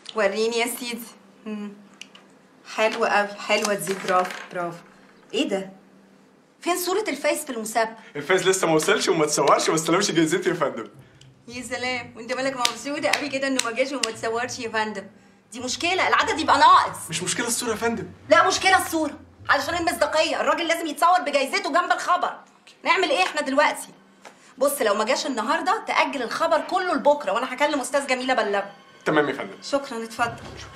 وريني يا سيدي مم. حلوة قوي حلوة دي برافو برافو ايه ده؟ فين صورة الفايز في المسابقة؟ الفايز لسه ما وصلش وما تصورش وما استلمش جايزتي يا فندم يا سلام وانت مالك مبسوطة قوي كده انه ما جاش وما اتصورش يا فندم دي مشكلة العدد يبقى ناقص مش مشكله الصوره يا فندم لا مشكلة الصورة علشان المصداقية الراجل لازم يتصور بجايزته جنب الخبر نعمل ايه احنا دلوقتي؟ بص لو ما جاش النهارده تأجل الخبر كله لبكره وانا هكلم استاذ جميلة بلغه تمام يا فندم شكرا اتفضل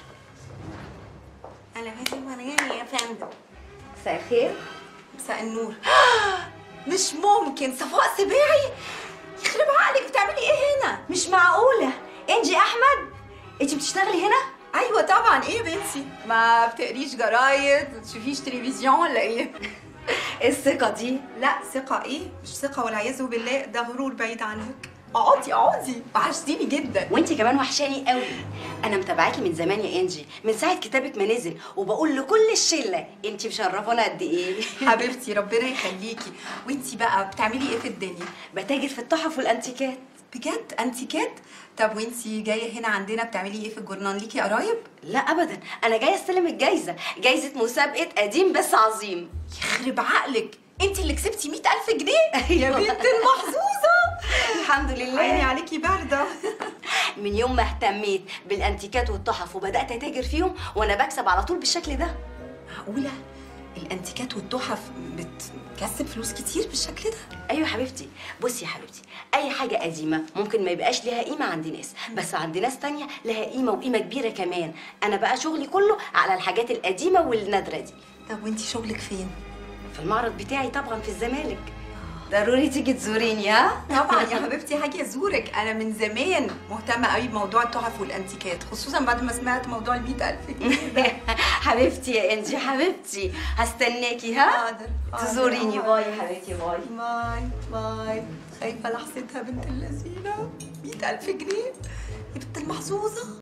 انا باسم مريم يا فندم مساء الخير مساء النور مش ممكن صفاء سباعي يخرب عقلك بتعملي ايه هنا مش معقولة انجي احمد انت بتشتغلي هنا ايوه طبعا ايه يا بنتي ما بتقريش جرايد ما بتشوفيش تلفزيون ولا ايه ايه الثقة دي لا ثقة ايه مش ثقة والعياذ بالله ده غرور بعيد عنك اقعدي اقعدي وحشتيني جدا وانت كمان وحشاني قوي انا متابعاكي من زمان يا انجي من ساعة كتابك ما نزل وبقول لكل الشلة انت مشرفانا قد ايه حبيبتي ربنا يخليكي وانتي بقى بتعملي ايه في الدنيا بتاجر في التحف والانتيكات بجد انتيكات طب وانتي جايه هنا عندنا بتعملي ايه في الجورنال ليكي قرايب لا ابدا انا جايه استلم الجايزه جايزه مسابقه قديم بس عظيم يخرب عقلك انت اللي كسبتي مئة ألف جنيه يا بنت المحظوظة الحمد عيني لله عليكي باردة من يوم ما اهتميت بالانتيكات والتحف وبدات اتاجر فيهم وانا بكسب على طول بالشكل ده معقولة الانتيكات والتحف بتكسب فلوس كتير بالشكل ده ايوه حبيبتي بصي يا حبيبتي اي حاجه قديمه ممكن ما يبقاش ليها قيمه عند ناس بس عند ناس تانية لها قيمه وقيمه كبيره كمان انا بقى شغلي كله على الحاجات القديمه والنادره دي طب وانتي شغلك فين؟ في المعرض بتاعي طبعا في الزمالك ضروري تيجي تزوريني ها طبعا يا حبيبتي هاجي ازورك انا من زمان مهتمه قوي بموضوع التحف والانتيكات خصوصا بعد ما سمعت موضوع ال ألف جنيه ده. حبيبتي يا انجي حبيبتي هستناكي ها حاضر حاضر. تزوريني باي يا حبيبتي باي باي باي خايفه لحظتها بنت اللذينه 100000 جنيه يا بنت المحظوظه